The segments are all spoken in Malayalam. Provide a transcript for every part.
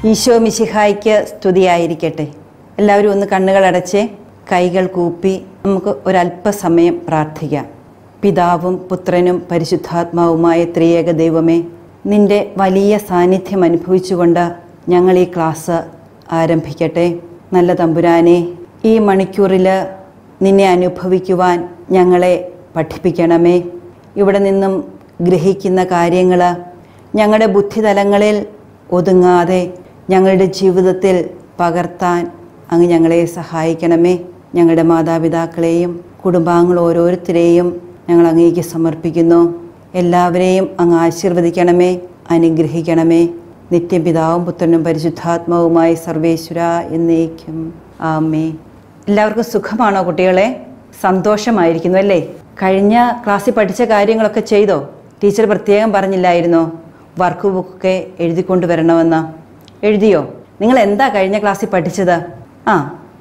ഈശോ മിശിഹായ്ക്ക് സ്തുതിയായിരിക്കട്ടെ എല്ലാവരും ഒന്ന് കണ്ണുകളടച്ച് കൈകൾ കൂപ്പി നമുക്ക് ഒരല്പസമയം പ്രാർത്ഥിക്കാം പിതാവും പുത്രനും പരിശുദ്ധാത്മാവുമായ ത്രിയേക ദൈവമേ നിന്റെ വലിയ സാന്നിധ്യം അനുഭവിച്ചുകൊണ്ട് ഞങ്ങൾ ഈ ക്ലാസ് ആരംഭിക്കട്ടെ നല്ല തമ്പുരാനെ ഈ മണിക്കൂറിൽ നിന്നെ അനുഭവിക്കുവാൻ ഞങ്ങളെ പഠിപ്പിക്കണമേ ഇവിടെ നിന്നും ഗ്രഹിക്കുന്ന കാര്യങ്ങൾ ഞങ്ങളുടെ ബുദ്ധിതലങ്ങളിൽ ഒതുങ്ങാതെ ഞങ്ങളുടെ ജീവിതത്തിൽ പകർത്താൻ അങ്ങ് ഞങ്ങളെ സഹായിക്കണമേ ഞങ്ങളുടെ മാതാപിതാക്കളെയും കുടുംബാംഗങ്ങൾ ഓരോരുത്തരെയും ഞങ്ങൾ അങ്ങേക്ക് സമർപ്പിക്കുന്നു എല്ലാവരെയും അങ്ങ് ആശീർവദിക്കണമേ അനുഗ്രഹിക്കണമേ നിത്യപിതാവും പുത്രനും പരിശുദ്ധാത്മാവുമായി സർവേശ്വര എന്നേക്കും ആമേ എല്ലാവർക്കും സുഖമാണോ കുട്ടികളെ സന്തോഷമായിരിക്കുന്നു അല്ലേ കഴിഞ്ഞ ക്ലാസ്സിൽ പഠിച്ച കാര്യങ്ങളൊക്കെ ചെയ്തോ ടീച്ചർ പ്രത്യേകം പറഞ്ഞില്ലായിരുന്നോ വർക്ക് ബുക്കൊക്കെ എഴുതിക്കൊണ്ട് വരണമെന്ന് എഴുതിയോ നിങ്ങൾ എന്താ കഴിഞ്ഞ ക്ലാസ്സിൽ പഠിച്ചത് ആ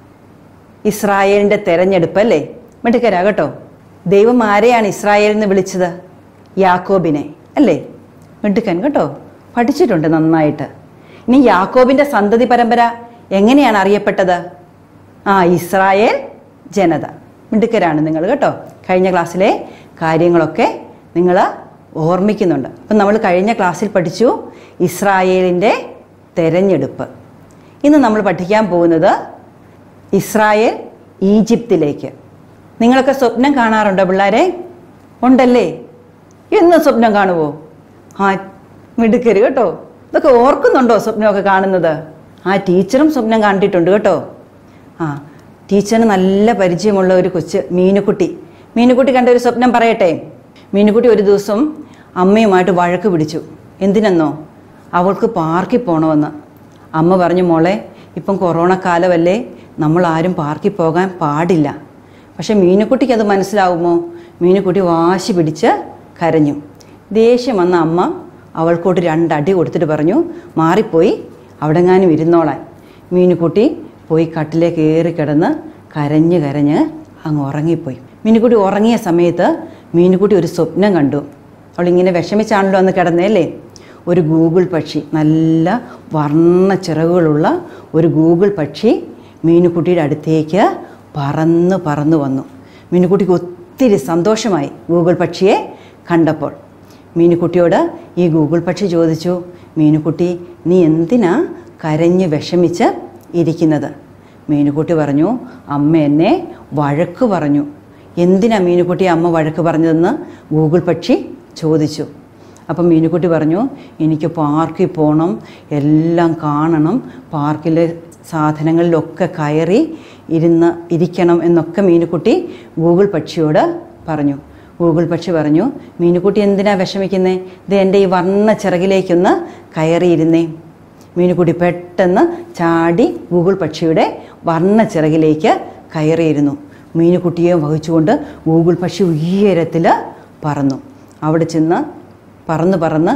ഇസ്രായേലിൻ്റെ തെരഞ്ഞെടുപ്പ് അല്ലേ മിടുക്കരാ കേട്ടോ ദൈവം ആരെയാണ് ഇസ്രായേലിൽ നിന്ന് വിളിച്ചത് യാക്കോബിനെ അല്ലേ മിടുക്കൻ കേട്ടോ പഠിച്ചിട്ടുണ്ട് നന്നായിട്ട് ഇനി യാക്കോബിൻ്റെ സന്തതി പരമ്പര എങ്ങനെയാണ് അറിയപ്പെട്ടത് ആ ഇസ്രായേൽ ജനത മിടുക്കരാണ് നിങ്ങൾ കേട്ടോ കഴിഞ്ഞ ക്ലാസ്സിലെ കാര്യങ്ങളൊക്കെ നിങ്ങൾ ഓർമ്മിക്കുന്നുണ്ട് അപ്പം നമ്മൾ കഴിഞ്ഞ ക്ലാസ്സിൽ പഠിച്ചു ഇസ്രായേലിൻ്റെ തെരഞ്ഞെടുപ്പ് ഇന്ന് നമ്മൾ പഠിക്കാൻ പോകുന്നത് ഇസ്രായേൽ ഈജിപ്തിലേക്ക് നിങ്ങളൊക്കെ സ്വപ്നം കാണാറുണ്ടോ പിള്ളേരെ ഉണ്ടല്ലേ എന്ന് സ്വപ്നം കാണുമോ ആ മിടുക്കര് കേട്ടോ ഇതൊക്കെ ഓർക്കുന്നുണ്ടോ സ്വപ്നമൊക്കെ കാണുന്നത് ആ ടീച്ചറും സ്വപ്നം കണ്ടിട്ടുണ്ട് കേട്ടോ ആ ടീച്ചറിന് നല്ല പരിചയമുള്ള ഒരു കൊച്ച് മീനുക്കുട്ടി മീനുക്കുട്ടി കണ്ട ഒരു സ്വപ്നം പറയട്ടെ മീനുക്കുട്ടി ഒരു ദിവസം അമ്മയുമായിട്ട് വഴക്ക് പിടിച്ചു എന്തിനെന്നോ അവൾക്ക് പാർക്കിൽ പോകണമെന്ന് അമ്മ പറഞ്ഞു മോളെ ഇപ്പം കൊറോണ കാലമല്ലേ നമ്മൾ ആരും പാർക്കിൽ പോകാൻ പാടില്ല പക്ഷെ മീനുക്കുട്ടിക്ക് അത് മനസ്സിലാവുമോ മീനുക്കുട്ടി വാശി പിടിച്ച് കരഞ്ഞു ദേഷ്യം വന്ന അമ്മ അവൾക്കോട്ട് രണ്ടടി കൊടുത്തിട്ട് പറഞ്ഞു മാറിപ്പോയി അവിടെങ്ങാനും ഇരുന്നോളാൻ മീനുക്കുട്ടി പോയി കട്ടിലേക്ക് കയറി കിടന്ന് കരഞ്ഞ് കരഞ്ഞ് അങ്ങ് ഉറങ്ങിപ്പോയി മീനുക്കുട്ടി ഉറങ്ങിയ സമയത്ത് മീനുക്കുട്ടി ഒരു സ്വപ്നം കണ്ടു അവളിങ്ങനെ വിഷമിച്ചാണല്ലോ അന്ന് കിടന്നേല്ലേ ഒരു ഗൂഗിൾ പക്ഷി നല്ല വർണ്ണ ചിറകുകളുള്ള ഒരു ഗൂഗിൾ പക്ഷി മീനുക്കുട്ടിയുടെ അടുത്തേക്ക് പറന്ന് പറന്നു വന്നു മീനുക്കുട്ടിക്ക് ഒത്തിരി സന്തോഷമായി ഗൂഗിൾ പക്ഷിയെ കണ്ടപ്പോൾ മീനുക്കുട്ടിയോട് ഈ ഗൂഗിൾ പക്ഷി ചോദിച്ചു മീനുക്കുട്ടി നീ എന്തിനാ കരഞ്ഞ് വിഷമിച്ച് ഇരിക്കുന്നത് മീനുക്കുട്ടി പറഞ്ഞു അമ്മ എന്നെ വഴക്ക് പറഞ്ഞു എന്തിനാ മീനുക്കുട്ടി അമ്മ വഴക്ക് പറഞ്ഞതെന്ന് ഗൂഗിൾ പക്ഷി ചോദിച്ചു അപ്പം മീനുക്കുട്ടി പറഞ്ഞു എനിക്ക് പാർക്കിൽ പോകണം എല്ലാം കാണണം പാർക്കിലെ സാധനങ്ങളിലൊക്കെ കയറി ഇരുന്ന് ഇരിക്കണം എന്നൊക്കെ മീനുക്കുട്ടി ഗൂഗിൾ പക്ഷിയോട് പറഞ്ഞു ഗൂഗിൾ പക്ഷി പറഞ്ഞു മീനുക്കുട്ടി എന്തിനാ വിഷമിക്കുന്നേ ഇത് എൻ്റെ ഈ വർണ്ണ ചിറകിലേക്കൊന്ന് കയറിയിരുന്നേ മീനുക്കുട്ടി പെട്ടെന്ന് ചാടി ഗൂഗിൾ പക്ഷിയുടെ വർണ്ണ ചിറകിലേക്ക് കയറിയിരുന്നു മീനുക്കുട്ടിയെ വഹിച്ചുകൊണ്ട് ഗൂഗിൾ പക്ഷി ഉയരത്തിൽ പറന്നു അവിടെ ചെന്ന് പറന്ന് പറന്ന്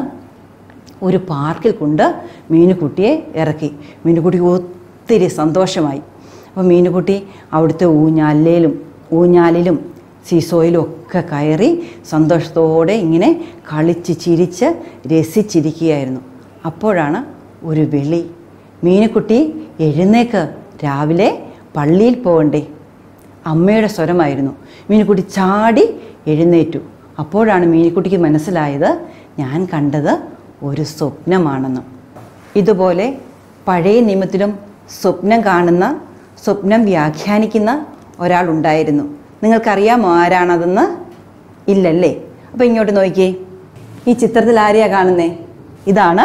ഒരു പാർക്കിൽ കൊണ്ട് മീനുക്കുട്ടിയെ ഇറക്കി മീനുക്കുട്ടിക്ക് ഒത്തിരി സന്തോഷമായി അപ്പോൾ മീനുക്കുട്ടി അവിടുത്തെ ഊഞ്ഞാലിലും ഊഞ്ഞാലിലും സീസോയിലും ഒക്കെ കയറി സന്തോഷത്തോടെ ഇങ്ങനെ കളിച്ച് ചിരിച്ച് രസിച്ചിരിക്കുകയായിരുന്നു അപ്പോഴാണ് ഒരു വിളി മീനുക്കുട്ടി എഴുന്നേക്ക് രാവിലെ പള്ളിയിൽ പോകണ്ടേ അമ്മയുടെ സ്വരമായിരുന്നു മീനുക്കുട്ടി ചാടി എഴുന്നേറ്റു അപ്പോഴാണ് മീനുക്കുട്ടിക്ക് മനസ്സിലായത് ഞാൻ കണ്ടത് ഒരു സ്വപ്നമാണെന്ന് ഇതുപോലെ പഴയ നിയമത്തിലും സ്വപ്നം കാണുന്ന സ്വപ്നം വ്യാഖ്യാനിക്കുന്ന ഒരാളുണ്ടായിരുന്നു നിങ്ങൾക്കറിയാമോ ആരാണതെന്ന് ഇല്ലല്ലേ അപ്പോൾ ഇങ്ങോട്ട് നോക്കിയേ ഈ ചിത്രത്തിൽ ആരെയാ കാണുന്നേ ഇതാണ്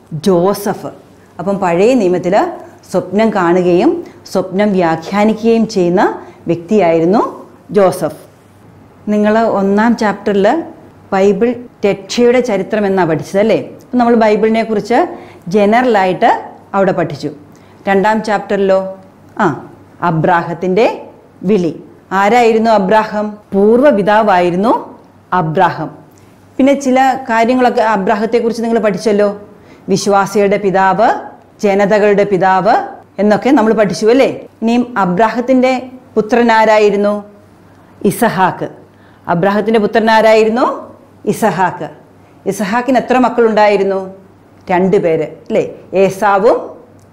ജോസഫ് അപ്പം പഴയ നിയമത്തിൽ സ്വപ്നം കാണുകയും സ്വപ്നം വ്യാഖ്യാനിക്കുകയും ചെയ്യുന്ന വ്യക്തിയായിരുന്നു ജോസഫ് നിങ്ങൾ ഒന്നാം ചാപ്റ്ററിൽ ബൈബിൾ രക്ഷയുടെ ചരിത്രം എന്നാണ് പഠിച്ചത് അല്ലേ അപ്പം നമ്മൾ ബൈബിളിനെ കുറിച്ച് ജനറലായിട്ട് അവിടെ പഠിച്ചു രണ്ടാം ചാപ്റ്ററിലോ ആ അബ്രാഹത്തിൻ്റെ വിളി ആരായിരുന്നു അബ്രാഹം പൂർവ്വപിതാവായിരുന്നു അബ്രാഹം പിന്നെ ചില കാര്യങ്ങളൊക്കെ അബ്രാഹത്തെക്കുറിച്ച് നിങ്ങൾ പഠിച്ചല്ലോ വിശ്വാസികളുടെ പിതാവ് ജനതകളുടെ പിതാവ് എന്നൊക്കെ നമ്മൾ പഠിച്ചു അല്ലേ ഇനിയും അബ്രാഹത്തിൻ്റെ പുത്രനാരായിരുന്നു ഇസഹാക്ക് അബ്രാഹത്തിൻ്റെ പുത്രനാരായിരുന്നു ഇസഹാക്ക് ഇസഹാക്കിന് എത്ര മക്കളുണ്ടായിരുന്നു രണ്ട് പേര് അല്ലേ ഏസാവും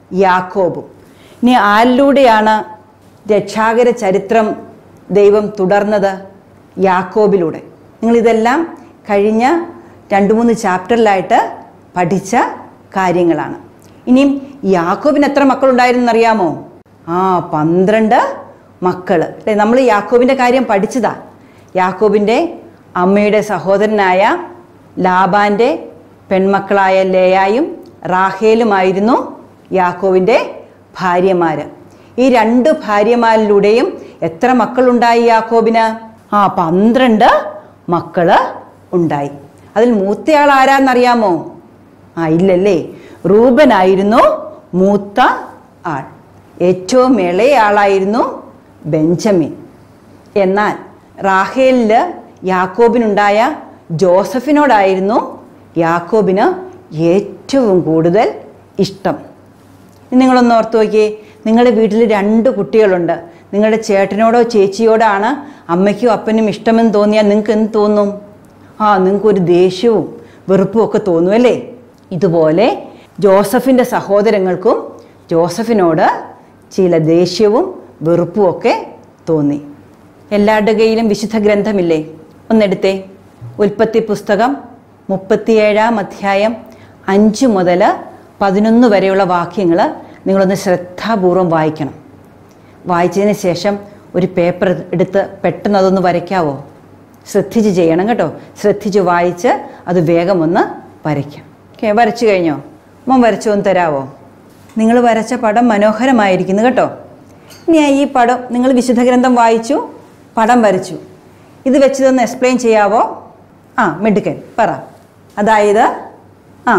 യാക്കോബും ഇനി ആരിലൂടെയാണ് രക്ഷാകര ചരിത്രം ദൈവം തുടർന്നത് യാക്കോബിലൂടെ നിങ്ങളിതെല്ലാം കഴിഞ്ഞ രണ്ട് മൂന്ന് ചാപ്റ്ററിലായിട്ട് പഠിച്ച കാര്യങ്ങളാണ് ഇനിയും യാക്കോബിന് എത്ര മക്കളുണ്ടായിരുന്നു അറിയാമോ ആ പന്ത്രണ്ട് മക്കൾ അല്ലേ നമ്മൾ യാക്കോബിൻ്റെ കാര്യം പഠിച്ചതാ യാക്കോബിൻ്റെ അമ്മയുടെ സഹോദരനായ ലാബാൻ്റെ പെൺമക്കളായ ലേയായും റാഹേലുമായിരുന്നു യാക്കോവിൻ്റെ ഭാര്യമാര് ഈ രണ്ട് ഭാര്യമാരിലൂടെയും എത്ര മക്കളുണ്ടായി യാക്കോബിന് ആ പന്ത്രണ്ട് മക്കള് ഉണ്ടായി അതിൽ മൂത്തയാൾ ആരാന്നറിയാമോ ആ ഇല്ലല്ലേ റൂബനായിരുന്നു മൂത്ത ആൾ ഏറ്റവും ഇളയ ആളായിരുന്നു ബെഞ്ചമിൻ എന്നാൽ റാഹേലില് യാക്കോബിനുണ്ടായ ജോസഫിനോടായിരുന്നു യാക്കോബിന് ഏറ്റവും കൂടുതൽ ഇഷ്ടം ഇനി നിങ്ങളൊന്ന് ഓർത്ത് നോക്കിയേ നിങ്ങളുടെ വീട്ടിൽ രണ്ട് കുട്ടികളുണ്ട് നിങ്ങളുടെ ചേട്ടനോടോ ചേച്ചിയോടാണ് അമ്മയ്ക്കും അപ്പനും ഇഷ്ടമെന്ന് തോന്നിയാൽ നിങ്ങൾക്ക് എന്ത് തോന്നും ആ നിങ്ങൾക്കൊരു ദേഷ്യവും വെറുപ്പും ഒക്കെ തോന്നും അല്ലേ ഇതുപോലെ ജോസഫിൻ്റെ സഹോദരങ്ങൾക്കും ജോസഫിനോട് ചില ദേഷ്യവും വെറുപ്പും ഒക്കെ തോന്നി എല്ലാവരുടെ കയ്യിലും വിശുദ്ധ ഗ്രന്ഥമില്ലേ ഒന്നെടുത്തേ ഉൽപ്പത്തി പുസ്തകം മുപ്പത്തിയേഴാം അധ്യായം അഞ്ച് മുതൽ പതിനൊന്ന് വരെയുള്ള വാക്യങ്ങൾ നിങ്ങളൊന്ന് ശ്രദ്ധാപൂർവം വായിക്കണം വായിച്ചതിന് ശേഷം ഒരു പേപ്പർ എടുത്ത് പെട്ടെന്ന് അതൊന്ന് വരയ്ക്കാവോ ശ്രദ്ധിച്ച് ചെയ്യണം കേട്ടോ ശ്രദ്ധിച്ച് വായിച്ച് അത് വേഗം ഒന്ന് വരയ്ക്കാം ഓക്കെ വരച്ചു കഴിഞ്ഞോ മോൻ വരച്ചു ഒന്ന് തരാവോ നിങ്ങൾ വരച്ച പടം മനോഹരമായിരിക്കുന്നു കേട്ടോ ഇനി ഈ പടം നിങ്ങൾ വിശുദ്ധ ഗ്രന്ഥം വായിച്ചു പടം വരച്ചു ഇത് വെച്ചതൊന്ന് എക്സ്പ്ലെയിൻ ചെയ്യാവോ ആ മിടുക്കൻ പറ അതായത് ആ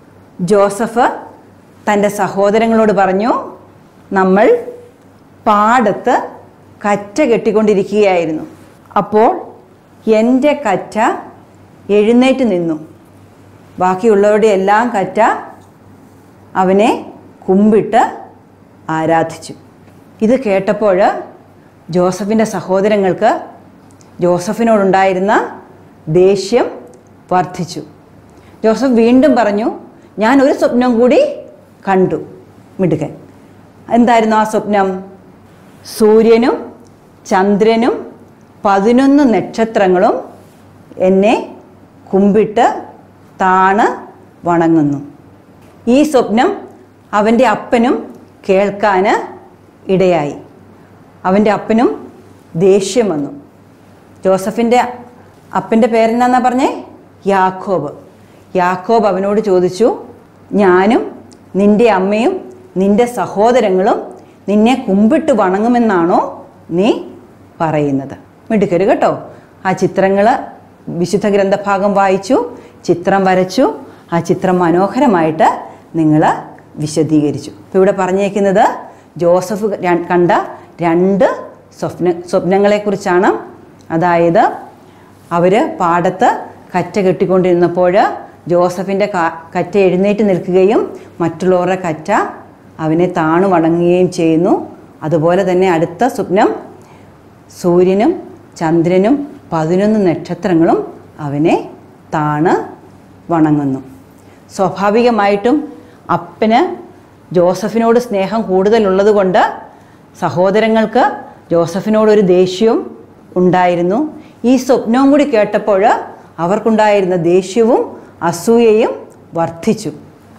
ജോസഫ് തൻ്റെ സഹോദരങ്ങളോട് പറഞ്ഞു നമ്മൾ പാടത്ത് കറ്റ കെട്ടിക്കൊണ്ടിരിക്കുകയായിരുന്നു അപ്പോൾ എൻ്റെ കറ്റ എഴുന്നേറ്റ് നിന്നു ബാക്കിയുള്ളവരുടെ എല്ലാം കറ്റ അവനെ കുമ്പിട്ട് ആരാധിച്ചു ഇത് കേട്ടപ്പോൾ ജോസഫിൻ്റെ സഹോദരങ്ങൾക്ക് ജോസഫിനോടുണ്ടായിരുന്ന ദേഷ്യം വർദ്ധിച്ചു ജോസഫ് വീണ്ടും പറഞ്ഞു ഞാൻ ഒരു സ്വപ്നം കൂടി കണ്ടു മിടുക്കൻ എന്തായിരുന്നു ആ സ്വപ്നം സൂര്യനും ചന്ദ്രനും പതിനൊന്ന് നക്ഷത്രങ്ങളും എന്നെ കുമ്പിട്ട് താണ് വണങ്ങുന്നു ഈ സ്വപ്നം അവൻ്റെ അപ്പനും കേൾക്കാൻ ഇടയായി അവൻ്റെ അപ്പനും ദേഷ്യം വന്നു ജോസഫിൻ്റെ അപ്പൻ്റെ പേരെന്നാന്നാ പറഞ്ഞേ യാക്കോബ് യാക്കോബ് അവനോട് ചോദിച്ചു ഞാനും നിൻ്റെ അമ്മയും നിൻ്റെ സഹോദരങ്ങളും നിന്നെ കുമ്പിട്ട് വണങ്ങുമെന്നാണോ നീ പറയുന്നത് മിടുക്കര് കേട്ടോ ആ ചിത്രങ്ങൾ വിശുദ്ധ ഗ്രന്ഥഭാഗം വായിച്ചു ചിത്രം വരച്ചു ആ ചിത്രം മനോഹരമായിട്ട് നിങ്ങൾ വിശദീകരിച്ചു ഇപ്പോൾ ഇവിടെ പറഞ്ഞേക്കുന്നത് ജോസഫ് ര- കണ്ട രണ്ട് സ്വപ്ന സ്വപ്നങ്ങളെക്കുറിച്ചാണ് അതായത് അവർ പാടത്ത് കറ്റ കെട്ടിക്കൊണ്ടിരുന്നപ്പോൾ ജോസഫിൻ്റെ ക- കറ്റ എഴുന്നേറ്റ് നിൽക്കുകയും മറ്റുള്ളവരുടെ കറ്റ അവനെ താണു വണങ്ങുകയും ചെയ്യുന്നു അതുപോലെ തന്നെ അടുത്ത സ്വപ്നം സൂര്യനും ചന്ദ്രനും പതിനൊന്ന് നക്ഷത്രങ്ങളും അവനെ താണ് വണങ്ങുന്നു സ്വാഭാവികമായിട്ടും അപ്പന് ജോസഫിനോട് സ്നേഹം കൂടുതലുള്ളത് കൊണ്ട് സഹോദരങ്ങൾക്ക് ജോസഫിനോടൊരു ദേഷ്യവും ഉണ്ടായിരുന്നു ഈ സ്വപ്നവും കൂടി കേട്ടപ്പോൾ അവർക്കുണ്ടായിരുന്ന ദേഷ്യവും അസൂയയും വർദ്ധിച്ചു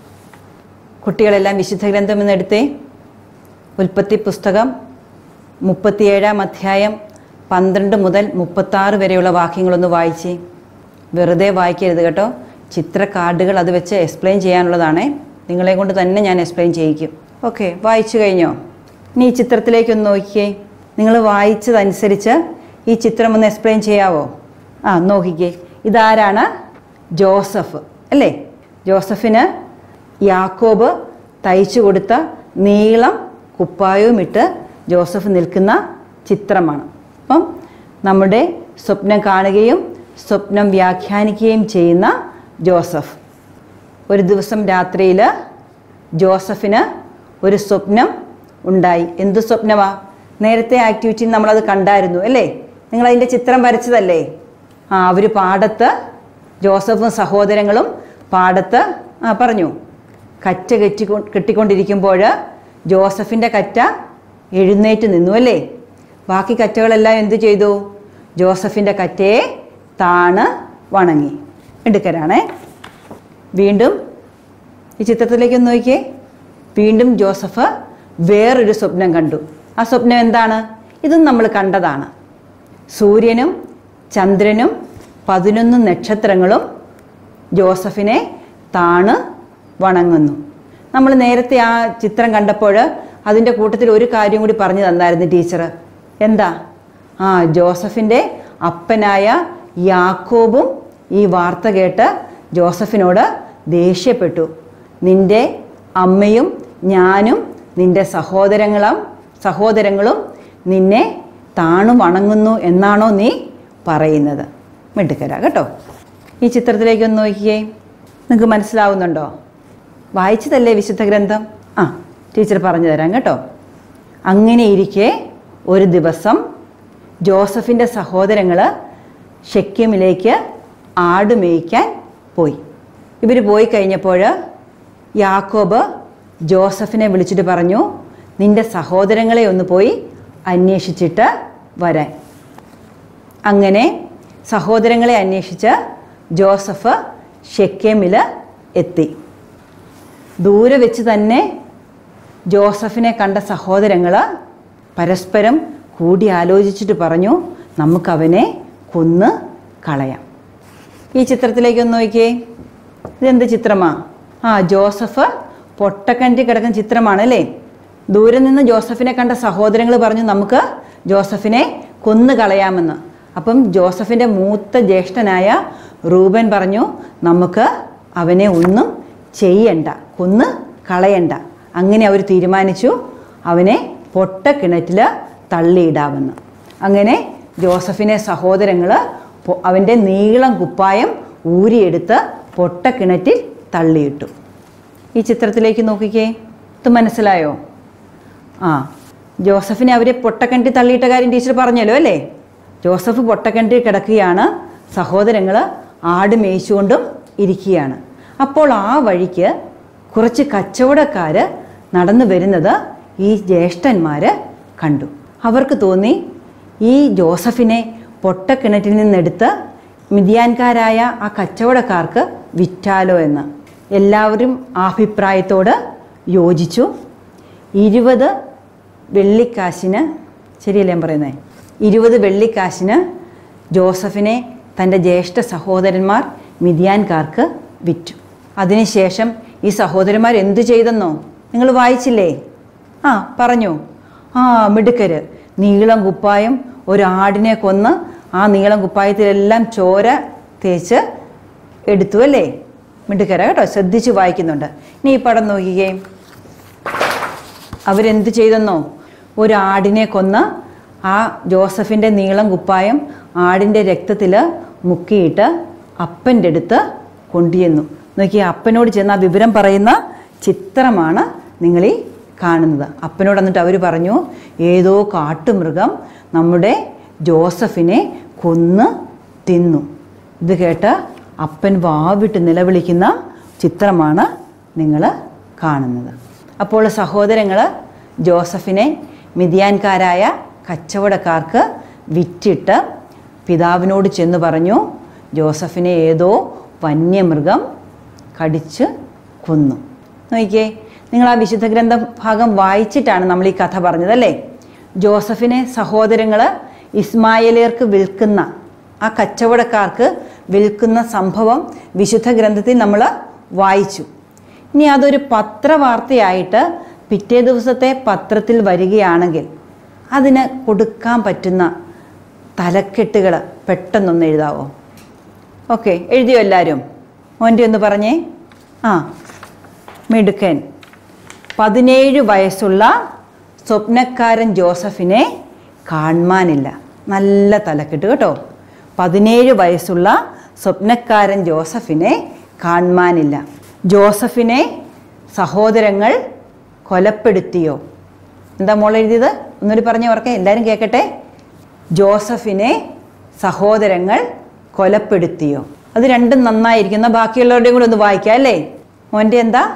കുട്ടികളെല്ലാം വിശുദ്ധ ഗ്രന്ഥം എന്നെടുത്തേ ഉൽപ്പത്തി പുസ്തകം മുപ്പത്തിയേഴാം അധ്യായം പന്ത്രണ്ട് മുതൽ മുപ്പത്താറ് വരെയുള്ള വാക്യങ്ങളൊന്ന് വായിച്ചേ വെറുതെ വായിക്കരുത് കേട്ടോ ചിത്ര കാർഡുകൾ അത് വെച്ച് എക്സ്പ്ലെയിൻ ചെയ്യാനുള്ളതാണേ നിങ്ങളെ കൊണ്ട് തന്നെ ഞാൻ എക്സ്പ്ലെയിൻ ചെയ്യിക്കും ഓക്കെ വായിച്ചു കഴിഞ്ഞോ ഇനി ഈ ചിത്രത്തിലേക്കൊന്ന് നോക്കിയേ നിങ്ങൾ വായിച്ചതനുസരിച്ച് ഈ ചിത്രം ഒന്ന് എക്സ്പ്ലെയിൻ ചെയ്യാവോ ആ നോക്കിക്കേ ഇതാരാണ് ജോസഫ് അല്ലേ ജോസഫിന് യാക്കോബ് തയ്ച്ചു കൊടുത്ത നീളം കുപ്പായവും ഇട്ട് ജോസഫ് നിൽക്കുന്ന ചിത്രമാണ് അപ്പം നമ്മുടെ സ്വപ്നം കാണുകയും സ്വപ്നം വ്യാഖ്യാനിക്കുകയും ചെയ്യുന്ന ജോസഫ് ഒരു ദിവസം രാത്രിയിൽ ജോസഫിന് ഒരു സ്വപ്നം ഉണ്ടായി എന്ത് സ്വപ്നമാ നേരത്തെ ആക്ടിവിറ്റി നമ്മളത് കണ്ടായിരുന്നു അല്ലേ നിങ്ങൾ അതിൻ്റെ ചിത്രം വരച്ചതല്ലേ ആ അവർ പാടത്ത് ജോസഫും സഹോദരങ്ങളും പാടത്ത് ആ പറഞ്ഞു കറ്റ കെറ്റി കെട്ടിക്കൊണ്ടിരിക്കുമ്പോൾ ജോസഫിൻ്റെ കറ്റ എഴുന്നേറ്റ് നിന്നു അല്ലേ ബാക്കി കറ്റകളെല്ലാം എന്തു ചെയ്തു ജോസഫിൻ്റെ കറ്റയെ താണ് വണങ്ങി എടുക്കരാണേ വീണ്ടും ഈ ചിത്രത്തിലേക്ക് ഒന്ന് നോക്കിയേ വീണ്ടും ജോസഫ് വേറൊരു സ്വപ്നം കണ്ടു ആ സ്വപ്നം എന്താണ് ഇതും നമ്മൾ കണ്ടതാണ് സൂര്യനും ചന്ദ്രനും പതിനൊന്ന് നക്ഷത്രങ്ങളും ജോസഫിനെ താണ് വണങ്ങുന്നു നമ്മൾ നേരത്തെ ആ ചിത്രം കണ്ടപ്പോൾ അതിൻ്റെ കൂട്ടത്തിൽ ഒരു കാര്യം കൂടി പറഞ്ഞു തന്നായിരുന്നു ടീച്ചർ എന്താ ആ ജോസഫിൻ്റെ അപ്പനായ യാക്കോബും ഈ വാർത്ത കേട്ട് ജോസഫിനോട് ദേഷ്യപ്പെട്ടു നിന്റെ അമ്മയും ഞാനും നിന്റെ സഹോദരങ്ങളും സഹോദരങ്ങളും നിന്നെ താണു വണങ്ങുന്നു എന്നാണോ നീ പറയുന്നത് മിടുക്കര കേട്ടോ ഈ ചിത്രത്തിലേക്ക് ഒന്ന് നോക്കിയേ നിങ്ങൾക്ക് മനസ്സിലാവുന്നുണ്ടോ വായിച്ചതല്ലേ വിശുദ്ധ ഗ്രന്ഥം ആ ടീച്ചർ പറഞ്ഞു തരാം കേട്ടോ അങ്ങനെ ഇരിക്കെ ഒരു ദിവസം ജോസഫിൻ്റെ സഹോദരങ്ങൾ ഷെക്യമിലേക്ക് ആട് മേയ്ക്കാൻ പോയി ഇവർ പോയി കഴിഞ്ഞപ്പോൾ യാക്കോബ് ജോസഫിനെ വിളിച്ചിട്ട് പറഞ്ഞു നിന്റെ സഹോദരങ്ങളെ ഒന്ന് പോയി അന്വേഷിച്ചിട്ട് വരാൻ അങ്ങനെ സഹോദരങ്ങളെ അന്വേഷിച്ച് ജോസഫ് ഷെക്കേമിൽ എത്തി ദൂരെ വെച്ച് തന്നെ ജോസഫിനെ കണ്ട സഹോദരങ്ങൾ പരസ്പരം കൂടി ആലോചിച്ചിട്ട് പറഞ്ഞു നമുക്കവനെ കൊന്ന് കളയാം ഈ ചിത്രത്തിലേക്ക് ഒന്ന് നോക്കിയേ ഇതെന്ത് ചിത്രമാ ആ ജോസഫ് പൊട്ടക്കണ്ടി കിടക്കുന്ന ചിത്രമാണ് അല്ലേ ദൂരെ നിന്ന് ജോസഫിനെ കണ്ട സഹോദരങ്ങൾ പറഞ്ഞു നമുക്ക് ജോസഫിനെ കൊന്നു കളയാമെന്ന് അപ്പം ജോസഫിൻ്റെ മൂത്ത ജ്യേഷ്ഠനായ റൂബൻ പറഞ്ഞു നമുക്ക് അവനെ ഒന്നും ചെയ്യണ്ട കൊന്ന് കളയണ്ട അങ്ങനെ അവർ തീരുമാനിച്ചു അവനെ പൊട്ടക്കിണറ്റിൽ തള്ളിയിടാമെന്ന് അങ്ങനെ ജോസഫിനെ സഹോദരങ്ങൾ അവൻ്റെ നീളം കുപ്പായം ഊരിയെടുത്ത് പൊട്ടക്കിണറ്റിൽ തള്ളിയിട്ടു ഈ ചിത്രത്തിലേക്ക് നോക്കിക്കേ ഇത് മനസ്സിലായോ ആ ജോസഫിനെ അവരെ പൊട്ടക്കിണറ്റിൽ തള്ളിയിട്ട കാര്യം ടീച്ചർ പറഞ്ഞല്ലോ അല്ലേ ജോസഫ് പൊട്ടക്കിണറ്റിൽ കിടക്കുകയാണ് സഹോദരങ്ങൾ ആട് മേയിച്ചുകൊണ്ടും ഇരിക്കുകയാണ് അപ്പോൾ ആ വഴിക്ക് കുറച്ച് കച്ചവടക്കാർ നടന്നു വരുന്നത് ഈ ജ്യേഷ്ഠന്മാർ കണ്ടു അവർക്ക് തോന്നി ഈ ജോസഫിനെ പൊട്ടക്കിണറ്റിൽ നിന്നെടുത്ത് മിതിയാൻകാരായ ആ കച്ചവടക്കാർക്ക് വിറ്റാലോ എന്ന് എല്ലാവരും ആ അഭിപ്രായത്തോട് യോജിച്ചു ഇരുപത് വെള്ളിക്കാശിന് ശരിയല്ലേ ഞാൻ പറയുന്നത് ഇരുപത് വെള്ളിക്കാശിന് ജോസഫിനെ തൻ്റെ ജ്യേഷ്ഠ സഹോദരന്മാർ മിതിയാൻകാർക്ക് വിറ്റു അതിനുശേഷം ഈ സഹോദരന്മാർ എന്തു ചെയ്തെന്നോ നിങ്ങൾ വായിച്ചില്ലേ ആ പറഞ്ഞു ആ മിടുക്കര് നീളം കുപ്പായം ഒരാടിനെ കൊന്ന് ആ നീളം കുപ്പായത്തിലെല്ലാം ചോര തേച്ച് എടുത്തു അല്ലേ മിടുക്കര കേട്ടോ ശ്രദ്ധിച്ച് വായിക്കുന്നുണ്ട് ഇനി ഈ പടം നോക്കിക്കേ അവരെന്ത് ചെയ്തെന്നോ ഒരു ആടിനെ കൊന്ന് ആ ജോസഫിൻ്റെ നീളം കുപ്പായം ആടിൻ്റെ രക്തത്തിൽ മുക്കിയിട്ട് അപ്പൻ്റെ അടുത്ത് കൊണ്ടുചെന്നു നോക്കി അപ്പനോട് ചെന്ന് ആ വിവരം പറയുന്ന ചിത്രമാണ് നിങ്ങളീ കാണുന്നത് അപ്പനോട് എന്നിട്ട് അവർ പറഞ്ഞു ഏതോ കാട്ടുമൃഗം നമ്മുടെ ജോസഫിനെ കൊന്ന് തിന്നു ഇത് കേട്ട് അപ്പൻ വാവിട്ട് നിലവിളിക്കുന്ന ചിത്രമാണ് നിങ്ങൾ കാണുന്നത് അപ്പോൾ സഹോദരങ്ങൾ ജോസഫിനെ മിതിയാൻകാരായ കച്ചവടക്കാർക്ക് വിറ്റിട്ട് പിതാവിനോട് ചെന്ന് പറഞ്ഞു ജോസഫിനെ ഏതോ വന്യമൃഗം കടിച്ച് കൊന്നു നോക്കിയേ നിങ്ങൾ ആ വിശുദ്ധ ഗ്രന്ഥ ഭാഗം വായിച്ചിട്ടാണ് നമ്മൾ ഈ കഥ പറഞ്ഞതല്ലേ ജോസഫിനെ സഹോദരങ്ങൾ ഇസ്മായേലിയർക്ക് വിൽക്കുന്ന ആ കച്ചവടക്കാർക്ക് വിൽക്കുന്ന സംഭവം വിശുദ്ധ ഗ്രന്ഥത്തിൽ നമ്മൾ വായിച്ചു ഇനി അതൊരു പത്രവാർത്തയായിട്ട് പിറ്റേ ദിവസത്തെ പത്രത്തിൽ വരികയാണെങ്കിൽ അതിന് കൊടുക്കാൻ പറ്റുന്ന തലക്കെട്ടുകൾ പെട്ടെന്നൊന്ന് എഴുതാവോ ഓക്കെ എഴുതിയോ എല്ലാവരും മോൻ്റെ ഒന്ന് പറഞ്ഞേ ആ മിടുക്കൻ പതിനേഴ് വയസ്സുള്ള സ്വപ്നക്കാരൻ ജോസഫിനെ കാണാനില്ല നല്ല തലക്കെട്ട് കേട്ടോ പതിനേഴ് വയസ്സുള്ള സ്വപ്നക്കാരൻ ജോസഫിനെ കാണാനില്ല ജോസഫിനെ സഹോദരങ്ങൾ കൊലപ്പെടുത്തിയോ എന്താ മോൾ എഴുതിയത് ഒന്നുകൂടി പറഞ്ഞ ഓർക്കെ എല്ലാവരും കേൾക്കട്ടെ ജോസഫിനെ സഹോദരങ്ങൾ കൊലപ്പെടുത്തിയോ അത് രണ്ടും നന്നായിരിക്കുന്ന ബാക്കിയുള്ളവരുടെയും കൂടെ ഒന്ന് വായിക്കാം അല്ലേ മോൻ്റെ എന്താ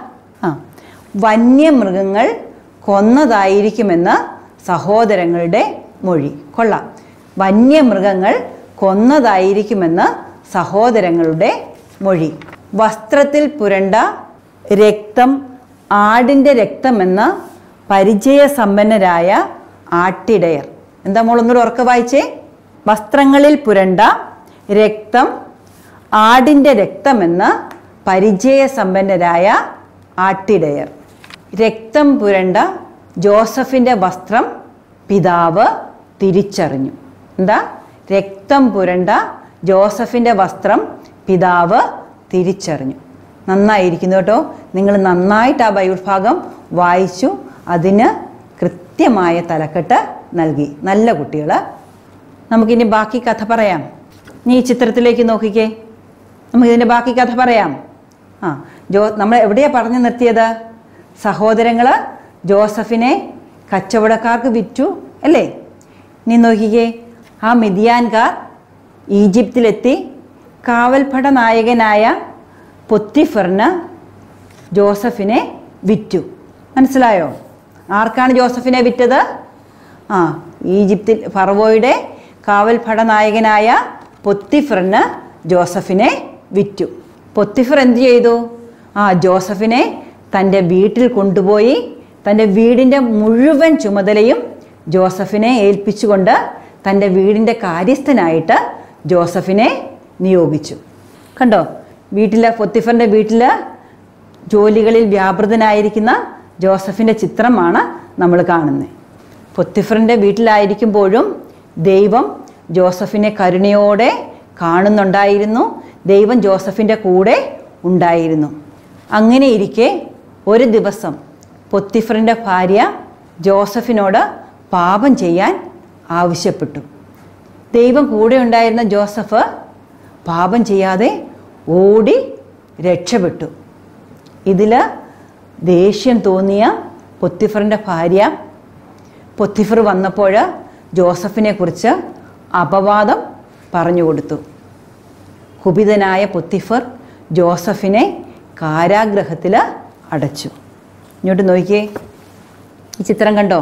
ആ വന്യമൃഗങ്ങൾ കൊന്നതായിരിക്കുമെന്ന് സഹോദരങ്ങളുടെ മൊഴി കൊള്ളാം വന്യമൃഗങ്ങൾ കൊന്നതായിരിക്കുമെന്ന് സഹോദരങ്ങളുടെ മൊഴി വസ്ത്രത്തിൽ പുരണ്ട രക്തം ആടിൻ്റെ രക്തമെന്ന് പരിചയസമ്പന്നരായ ആട്ടിടയർ എന്താ മോളൊന്നുകൂടെ ഉറക്ക വായിച്ചേ വസ്ത്രങ്ങളിൽ പുരണ്ട രക്തം ആടിൻ്റെ രക്തമെന്ന് പരിചയസമ്പന്നരായ ആട്ടിടയർ രക്തം പുരണ്ട ജോസഫിൻ്റെ വസ്ത്രം പിതാവ് തിരിച്ചറിഞ്ഞു എന്താ രക്തം പുരണ്ട ജോസഫിൻ്റെ വസ്ത്രം പിതാവ് തിരിച്ചറിഞ്ഞു നന്നായിരിക്കുന്നു കേട്ടോ നിങ്ങൾ നന്നായിട്ട് ആ ബൈബിൾ ഭാഗം വായിച്ചു അതിന് കൃത്യമായ തലക്കെട്ട് നൽകി നല്ല കുട്ടികൾ നമുക്കിനി ബാക്കി കഥ പറയാം നീ ഈ ചിത്രത്തിലേക്ക് നോക്കിക്കേ നമുക്കിതിൻ്റെ ബാക്കി കഥ പറയാം ആ ജോ നമ്മൾ എവിടെയാണ് പറഞ്ഞു നിർത്തിയത് സഹോദരങ്ങൾ ജോസഫിനെ കച്ചവടക്കാർക്ക് വിറ്റു അല്ലേ നീ നോക്കിക്കേ ആ മിതിയാൻകാർ ഈജിപ്തിലെത്തി കാവൽപ്പട നായകനായ പൊത്തിഫറിന് ജോസഫിനെ വിറ്റു മനസ്സിലായോ ആർക്കാണ് ജോസഫിനെ വിറ്റത് ആ ഈജിപ്തിൽ ഫറവോയുടെ കാവൽപ്പട നായകനായ പൊത്തിഫറിന് ജോസഫിനെ വിറ്റു പൊത്തിഫർ എന്ത് ചെയ്തു ആ ജോസഫിനെ തൻ്റെ വീട്ടിൽ കൊണ്ടുപോയി തൻ്റെ വീടിൻ്റെ മുഴുവൻ ചുമതലയും ജോസഫിനെ ഏൽപ്പിച്ചുകൊണ്ട് തൻ്റെ വീടിൻ്റെ കാര്യസ്ഥനായിട്ട് ജോസഫിനെ നിയോഗിച്ചു കണ്ടോ വീട്ടിലെ പൊത്തിഫറിൻ്റെ വീട്ടിൽ ജോലികളിൽ വ്യാപൃതനായിരിക്കുന്ന ജോസഫിൻ്റെ ചിത്രമാണ് നമ്മൾ കാണുന്നത് പൊത്തിഫറിൻ്റെ വീട്ടിലായിരിക്കുമ്പോഴും ദൈവം ജോസഫിനെ കരുണയോടെ കാണുന്നുണ്ടായിരുന്നു ദൈവം ജോസഫിൻ്റെ കൂടെ ഉണ്ടായിരുന്നു അങ്ങനെ ഇരിക്കെ ഒരു ദിവസം പൊത്തിഫറിൻ്റെ ഭാര്യ ജോസഫിനോട് പാപം ചെയ്യാൻ ആവശ്യപ്പെട്ടു ദൈവം കൂടെ ഉണ്ടായിരുന്ന ജോസഫ് പാപം ചെയ്യാതെ ഓടി രക്ഷപ്പെട്ടു ഇതിൽ ദേഷ്യം തോന്നിയ പൊത്തിഫറിൻ്റെ ഭാര്യ പൊത്തിഫർ വന്നപ്പോൾ ജോസഫിനെ കുറിച്ച് അപവാദം പറഞ്ഞു കൊടുത്തു കുപിതനായ പൊത്തിഫർ ജോസഫിനെ കാരാഗ്രഹത്തിൽ അടച്ചു ഇങ്ങോട്ട് നോക്കിയേ ഈ ചിത്രം കണ്ടോ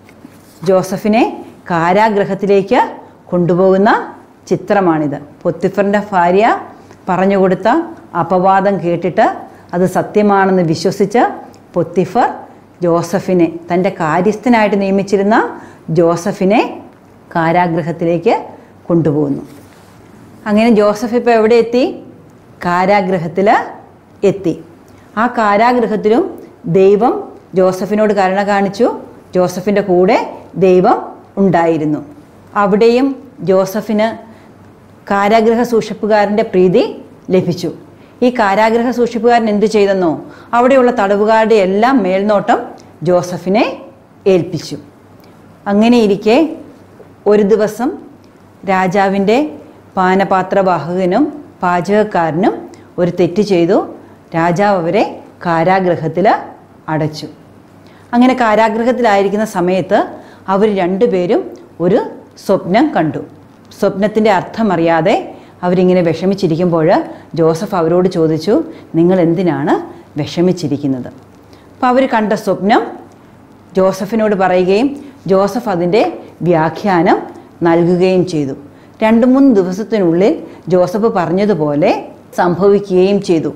ജോസഫിനെ കാരാഗ്രഹത്തിലേക്ക് കൊണ്ടുപോകുന്ന ചിത്രമാണിത് പൊത്തിഫറിൻ്റെ ഭാര്യ പറഞ്ഞു കൊടുത്ത അപവാദം കേട്ടിട്ട് അത് സത്യമാണെന്ന് വിശ്വസിച്ച് പൊത്തിഫർ ജോസഫിനെ തൻ്റെ കാര്യസ്ഥനായിട്ട് നിയമിച്ചിരുന്ന ജോസഫിനെ കാരാഗ്രഹത്തിലേക്ക് കൊണ്ടുപോകുന്നു അങ്ങനെ ജോസഫ് ഇപ്പോൾ എവിടെ എത്തി കാരാഗ്രഹത്തിൽ എത്തി ആ കാരാഗ്രഹത്തിലും ദൈവം ജോസഫിനോട് കരുണ കാണിച്ചു ജോസഫിൻ്റെ കൂടെ ദൈവം ഉണ്ടായിരുന്നു അവിടെയും ജോസഫിന് കാരാഗ്രഹ സൂക്ഷിപ്പുകാരൻ്റെ പ്രീതി ലഭിച്ചു ഈ കാരാഗ്രഹ സൂക്ഷിപ്പുകാരൻ എന്തു ചെയ്തെന്നോ അവിടെയുള്ള തടവുകാരുടെ എല്ലാം മേൽനോട്ടം ജോസഫിനെ ഏൽപ്പിച്ചു അങ്ങനെ ഇരിക്കെ ഒരു ദിവസം രാജാവിൻ്റെ പാനപാത്രവാഹകനും പാചകക്കാരനും ഒരു തെറ്റ് ചെയ്തു രാജാവ് അവരെ കാരാഗ്രഹത്തിൽ അടച്ചു അങ്ങനെ കാരാഗ്രഹത്തിലായിരിക്കുന്ന സമയത്ത് അവർ രണ്ടുപേരും ഒരു സ്വപ്നം കണ്ടു സ്വപ്നത്തിൻ്റെ അർത്ഥമറിയാതെ അവരിങ്ങനെ വിഷമിച്ചിരിക്കുമ്പോൾ ജോസഫ് അവരോട് ചോദിച്ചു നിങ്ങൾ എന്തിനാണ് വിഷമിച്ചിരിക്കുന്നത് അപ്പോൾ അവർ കണ്ട സ്വപ്നം ജോസഫിനോട് പറയുകയും ജോസഫ് അതിൻ്റെ വ്യാഖ്യാനം നൽകുകയും ചെയ്തു രണ്ട് മൂന്ന് ദിവസത്തിനുള്ളിൽ ജോസഫ് പറഞ്ഞതുപോലെ സംഭവിക്കുകയും ചെയ്തു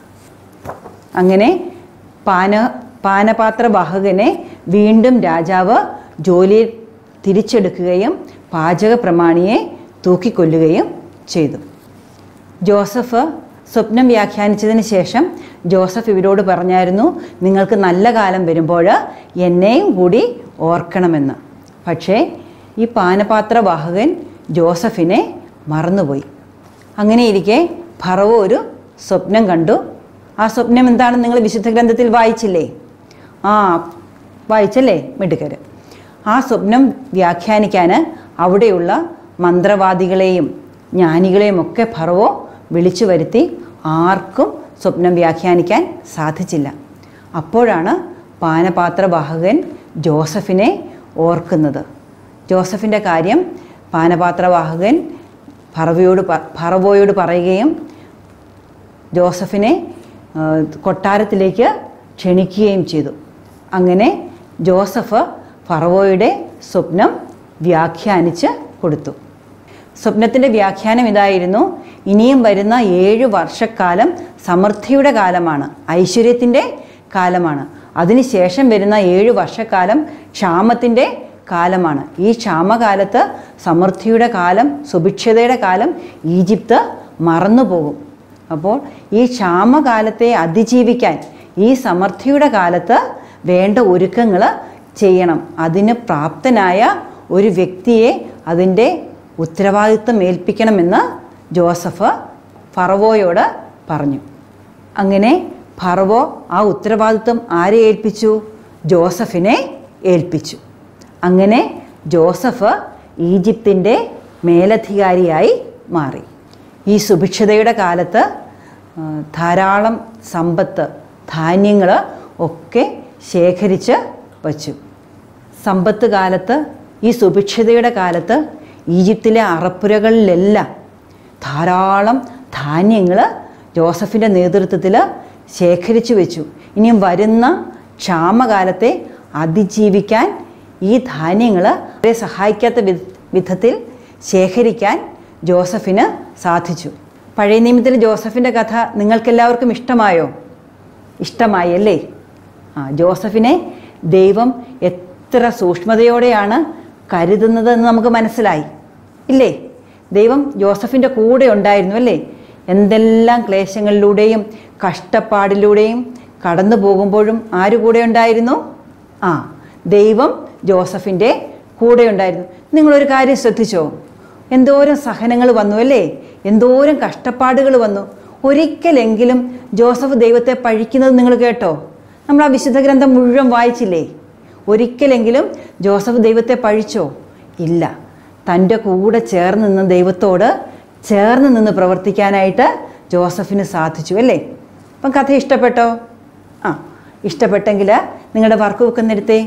അങ്ങനെ പാന പാനപാത്രവാഹകനെ വീണ്ടും രാജാവ് ജോലിയിൽ തിരിച്ചെടുക്കുകയും പാചക പ്രമാണിയെ തൂക്കിക്കൊല്ലുകയും ചെയ്തു ജോസഫ് സ്വപ്നം വ്യാഖ്യാനിച്ചതിന് ശേഷം ജോസഫ് ഇവരോട് പറഞ്ഞായിരുന്നു നിങ്ങൾക്ക് നല്ല കാലം വരുമ്പോൾ എന്നെയും കൂടി ഓർക്കണമെന്ന് പക്ഷേ ഈ പാനപാത്രവാഹകൻ ജോസഫിനെ മറന്നുപോയി അങ്ങനെ ഇരിക്കെ ഫറവോ ഒരു സ്വപ്നം കണ്ടു ആ സ്വപ്നം എന്താണെന്ന് നിങ്ങൾ വിശുദ്ധ ഗ്രന്ഥത്തിൽ വായിച്ചില്ലേ ആ വായിച്ചല്ലേ മിടുക്കര് ആ സ്വപ്നം വ്യാഖ്യാനിക്കാൻ അവിടെയുള്ള മന്ത്രവാദികളെയും ജ്ഞാനികളെയും ഒക്കെ ഫറവോ വിളിച്ചു വരുത്തി ആർക്കും സ്വപ്നം വ്യാഖ്യാനിക്കാൻ സാധിച്ചില്ല അപ്പോഴാണ് പാനപാത്രവാഹകൻ ജോസഫിനെ ഓർക്കുന്നത് ജോസഫിൻ്റെ കാര്യം പാനപാത്രവാഹകൻ ഫറവയോട് പ- ഫറവോയോട് പറയുകയും ജോസഫിനെ ആ, കൊട്ടാരത്തിലേക്ക് ക്ഷണിക്കുകയും ചെയ്തു അങ്ങനെ ജോസഫ് ഫറവോയുടെ സ്വപ്നം വ്യാഖ്യാനിച്ച് കൊടുത്തു സ്വപ്നത്തിൻ്റെ വ്യാഖ്യാനം ഇതായിരുന്നു ഇനിയും വരുന്ന ഏഴ് വർഷക്കാലം സമൃദ്ധിയുടെ കാലമാണ് ഐശ്വര്യത്തിൻ്റെ കാലമാണ് അതിനുശേഷം വരുന്ന ഏഴ് വർഷക്കാലം ക്ഷാമത്തിൻ്റെ കാലമാണ് ഈ ക്ഷാമകാലത്ത് സമൃദ്ധിയുടെ കാലം സുഭിക്ഷതയുടെ കാലം ഈജിപ്ത് മറന്നുപോകും അപ്പോൾ ഈ ക്ഷാമകാലത്തെ അതിജീവിക്കാൻ ഈ സമൃദ്ധിയുടെ കാലത്ത് വേണ്ട ഒരുക്കങ്ങൾ ചെയ്യണം അതിന് പ്രാപ്തനായ ഒരു വ്യക്തിയെ അതിൻ്റെ ഉത്തരവാദിത്വം ഏൽപ്പിക്കണമെന്ന് ജോസഫ് ഫറവോയോട് പറഞ്ഞു അങ്ങനെ ഫറവോ ആ ഉത്തരവാദിത്വം ആരെ ഏൽപ്പിച്ചു ജോസഫിനെ ഏൽപ്പിച്ചു അങ്ങനെ ജോസഫ് ഈജിപ്തിൻ്റെ മേലധികാരിയായി മാറി ഈ സുഭിക്ഷതയുടെ കാലത്ത് ആ, ധാരാളം സമ്പത്ത് ധാന്യങ്ങൾ ഒക്കെ ശേഖരിച്ച് വച്ചു സമ്പത്ത് കാലത്ത് ഈ സുഭിക്ഷതയുടെ കാലത്ത് ഈജിപ്തിലെ അറപ്പുരകളിലെല്ലാം ധാരാളം ധാന്യങ്ങൾ ജോസഫിൻ്റെ നേതൃത്വത്തിൽ ശേഖരിച്ചു വെച്ചു ഇനിയും വരുന്ന ക്ഷാമകാലത്തെ അതിജീവിക്കാൻ ഈ ധാന്യങ്ങൾ അവരെ സഹായിക്കാത്ത വിധ- വിധത്തിൽ ശേഖരിക്കാൻ ജോസഫിന് സാധിച്ചു പഴയ നിയമത്തിൽ ജോസഫിൻ്റെ കഥ നിങ്ങൾക്കെല്ലാവർക്കും ഇഷ്ടമായോ ഇഷ്ടമായി അല്ലേ ആ ജോസഫിനെ ദൈവം എത്ര സൂക്ഷ്മതയോടെയാണ് കരുതുന്നതെന്ന് നമുക്ക് മനസ്സിലായി ഇല്ലേ ദൈവം ജോസഫിൻ്റെ കൂടെ ഉണ്ടായിരുന്നു അല്ലേ എന്തെല്ലാം ക്ലേശങ്ങളിലൂടെയും കഷ്ടപ്പാടിലൂടെയും കടന്നു പോകുമ്പോഴും ആര് കൂടെ ഉണ്ടായിരുന്നു ആ ദൈവം ജോസഫിൻ്റെ കൂടെ ഉണ്ടായിരുന്നു നിങ്ങളൊരു കാര്യം ശ്രദ്ധിച്ചോ എന്തോരം സഹനങ്ങൾ വന്നു അല്ലേ എന്തോരം കഷ്ടപ്പാടുകൾ വന്നു ഒരിക്കലെങ്കിലും ജോസഫ് ദൈവത്തെ പഴിക്കുന്നത് നിങ്ങൾ കേട്ടോ നമ്മൾ ആ വിശുദ്ധ ഗ്രന്ഥം മുഴുവൻ വായിച്ചില്ലേ ഒരിക്കലെങ്കിലും ജോസഫ് ദൈവത്തെ പഴിച്ചോ ഇല്ല തൻ്റെ കൂടെ ചേർന്ന് നിന്ന് ദൈവത്തോട് ചേർന്ന് നിന്ന് പ്രവർത്തിക്കാനായിട്ട് ജോസഫിന് സാധിച്ചു അല്ലേ അപ്പം കഥ ഇഷ്ടപ്പെട്ടോ ആ ഇഷ്ടപ്പെട്ടെങ്കിൽ നിങ്ങളുടെ വർക്ക് വെക്കുന്നിടത്തേ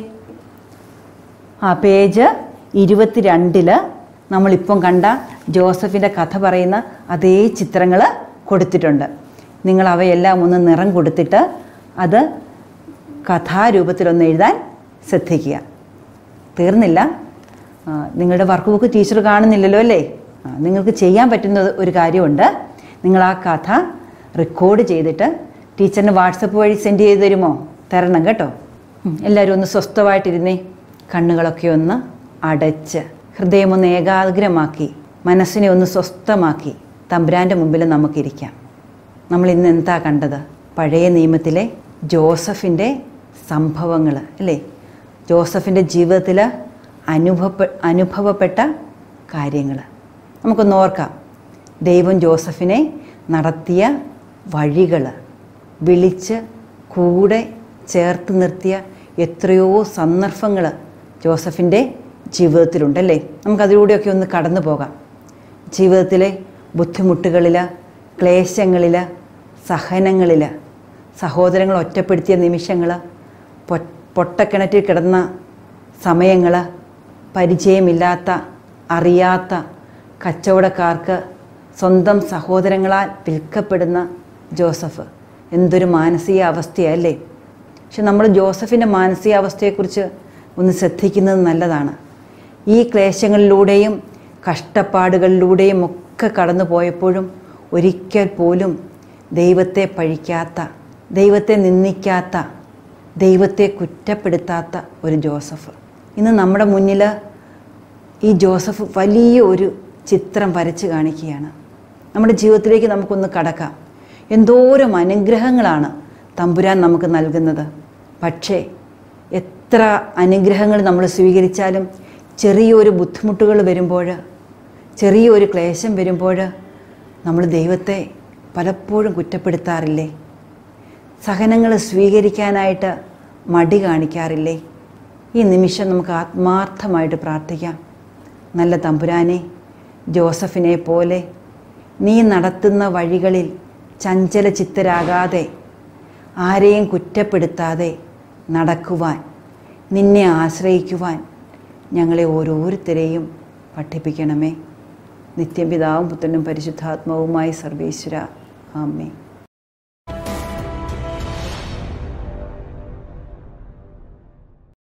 ആ പേജ് ഇരുപത്തിരണ്ടില് നമ്മളിപ്പം കണ്ട ജോസഫിൻ്റെ കഥ പറയുന്ന അതേ ചിത്രങ്ങൾ കൊടുത്തിട്ടുണ്ട് നിങ്ങൾ അവയെല്ലാം ഒന്ന് നിറം കൊടുത്തിട്ട് അത് കഥാരൂപത്തിലൊന്ന് എഴുതാൻ ശ്രദ്ധിക്കുക തീർന്നില്ല ആ, നിങ്ങളുടെ വർക്ക് ബുക്ക് ടീച്ചർ കാണുന്നില്ലല്ലോ അല്ലേ ആ, നിങ്ങൾക്ക് ചെയ്യാൻ പറ്റുന്ന ഒരു കാര്യമുണ്ട് നിങ്ങൾ ആ കഥ റെക്കോർഡ് ചെയ്തിട്ട് ടീച്ചറിന് വാട്സപ്പ് വഴി സെൻഡ് ചെയ്ത് തരുമോ തരണം കേട്ടോ ഉം, എല്ലാവരും ഒന്ന് സ്വസ്ഥമായിട്ടിരുന്നേ കണ്ണുകളൊക്കെ ഒന്ന് അടച്ച് ഹൃദയമൊന്ന് ഏകാഗ്രമാക്കി മനസ്സിനെ ഒന്ന് സ്വസ്ഥമാക്കി തമ്പുരാൻ്റെ മുമ്പിൽ നമുക്കിരിക്കാം നമ്മൾ ഇന്ന് എന്താ കണ്ടത് പഴയ നിയമത്തിലെ ജോസഫിൻ്റെ സംഭവങ്ങൾ അല്ലേ ജോസഫിൻ്റെ ജീവിതത്തിൽ അനുഭവ അനുഭവപ്പെട്ട കാര്യങ്ങൾ നമുക്കൊന്ന് ഓർക്കാം ദൈവം ജോസഫിനെ നടത്തിയ വഴികൾ വിളിച്ച് കൂടെ ചേർത്ത് നിർത്തിയ എത്രയോ സന്ദർഭങ്ങൾ ജോസഫിൻ്റെ ജീവിതത്തിലുണ്ടല്ലേ നമുക്കതിലൂടെയൊക്കെ ഒന്ന് കടന്നു പോകാം ജീവിതത്തിലെ ബുദ്ധിമുട്ടുകളിൽ ക്ലേശങ്ങളിൽ സഹനങ്ങളിൽ സഹോദരങ്ങൾ ഒറ്റപ്പെടുത്തിയ നിമിഷങ്ങൾ പൊട്ടക്കിണറ്റിൽ കിടന്ന സമയങ്ങൾ പരിചയമില്ലാത്ത അറിയാത്ത കച്ചവടക്കാർക്ക് സ്വന്തം സഹോദരങ്ങളാൽ വിൽക്കപ്പെടുന്ന ജോസഫ് എന്തൊരു മാനസിക അവസ്ഥയല്ലേ പക്ഷെ നമ്മൾ ജോസഫിൻ്റെ മാനസികാവസ്ഥയെക്കുറിച്ച് ഒന്ന് ശ്രദ്ധിക്കുന്നത് നല്ലതാണ് ഈ ക്ലേശങ്ങളിലൂടെയും കഷ്ടപ്പാടുകളിലൂടെയും ഒക്കെ കടന്നു പോയപ്പോഴും ഒരിക്കൽ പോലും ദൈവത്തെ പഴിക്കാത്ത ദൈവത്തെ നിന്ദിക്കാത്ത ദൈവത്തെ കുറ്റപ്പെടുത്താത്ത ഒരു ജോസഫ് ഇന്ന് നമ്മുടെ മുന്നിൽ ഈ ജോസഫ് വലിയ ഒരു ചിത്രം വരച്ച് കാണിക്കുകയാണ് നമ്മുടെ ജീവിതത്തിലേക്ക് നമുക്കൊന്ന് കടക്കാം എന്തോരം അനുഗ്രഹങ്ങളാണ് തമ്പുരാൻ നമുക്ക് നൽകുന്നത് പക്ഷേ എത്ര അനുഗ്രഹങ്ങൾ നമ്മൾ സ്വീകരിച്ചാലും ചെറിയൊരു ബുദ്ധിമുട്ടുകൾ വരുമ്പോൾ ചെറിയൊരു ക്ലേശം വരുമ്പോൾ നമ്മൾ ദൈവത്തെ പലപ്പോഴും കുറ്റപ്പെടുത്താറില്ലേ സഹനങ്ങൾ സ്വീകരിക്കാനായിട്ട് മടി കാണിക്കാറില്ലേ ഈ നിമിഷം നമുക്ക് ആത്മാർത്ഥമായിട്ട് പ്രാർത്ഥിക്കാം നല്ല തമ്പുരാനെ ജോസഫിനെ പോലെ നീ നടത്തുന്ന വഴികളിൽ ചഞ്ചല ചിത്തരാകാതെ ആരെയും കുറ്റപ്പെടുത്താതെ നടക്കുവാൻ നിന്നെ ആശ്രയിക്കുവാൻ ഞങ്ങളെ ഓരോരുത്തരെയും പഠിപ്പിക്കണമേ നിത്യപിതാവും പുത്രനും പരിശുദ്ധാത്മാവുമായി സർവേശ്വര ആമേ